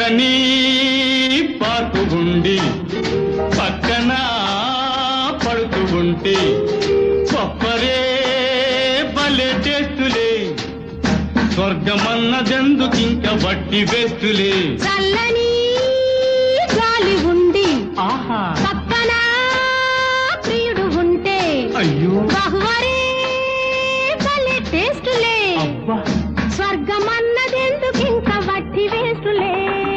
చక్కని పార్కు ఉండి పక్కన పడుతూ ఉంటే కొప్పరే భలే చేస్తులే స్వర్గమన్నదెందుకింక వట్టి వేస్తులే చల్లని గాలి ఉండి ఆహా పక్కన ప్రియుడు ఉంటే అయ్యో బహువరే భలే టేస్టులే అబ్బా స్వర్గమన్నదెందుకు ఇంకా వట్టి వేస్తులే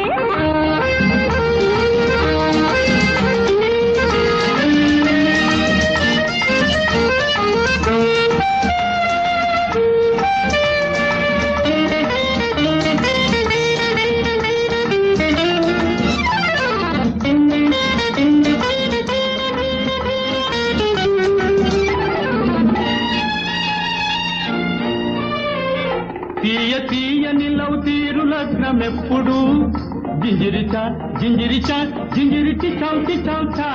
తీయ తీయని లవ్ తీరు లగ్నం ఎప్పుడు జింజిరిచా జింజిరిచా జింజిరిచి చౌచి చౌచా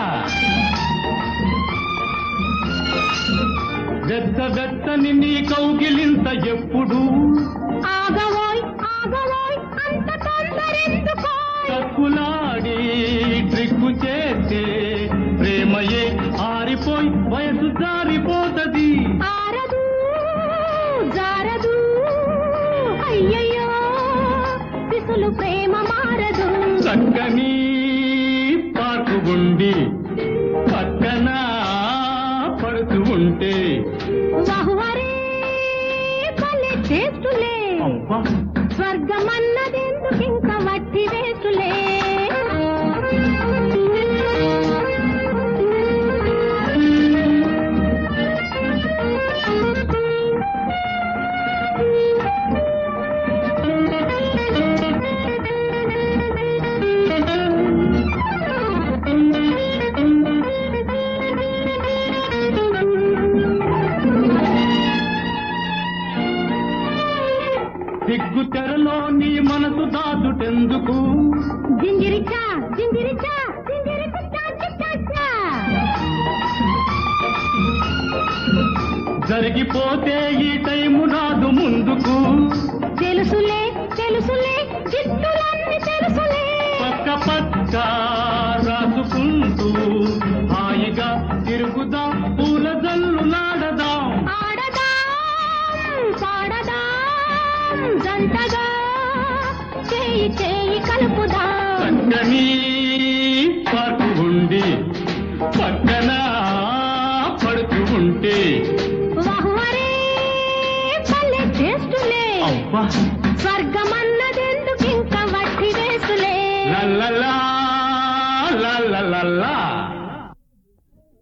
వెత్త వెత్తని నీ కౌగిలింత ఎప్పుడు ఆగవోయ్ ఆగవోయ్ అంత తొందరెందుకో తక్కులాడి ట్రిక్కు చేస్తే ప్రేమయే ఆరిపోయి వయసు జారిపోతది ఆరదు జారదు అయ్యయ్యో పిసులు ప్రేమ మారదు చక్కని పార్కు ఉండి పక్కన పడుతూ ఉంటే బహువరే భలే టేస్టులే అబ్బా స్వర్గమన్నదెందుకు ఇంకా వట్టి వేసులే సిగ్గు తెరలో నీ మనసు దాచుటెందుకు జింజిరిచా జింజిరిచా జింజిరిచా చా చా చా జరిగిపోతే ఈ టైము రాదు ముందుకు తెలుసులే తెలుసులే జిత్తులన్నీ తెలుసులే పక్క పక్క రాసుకుంటూ హాయిగా తిరుగుదాం పూల జల్లు నాడదాం ఆడదాం పాడదాం జంటగా చేయి చేయి కలుపుదాం చక్కని పార్కు ఉండి పక్కన పడుతూ ఉంటే బహువరే భలే టేస్టులే అబ్బా స్వర్గమన్నదెందుకు ఇంకా వట్టి వేసులే లల్ల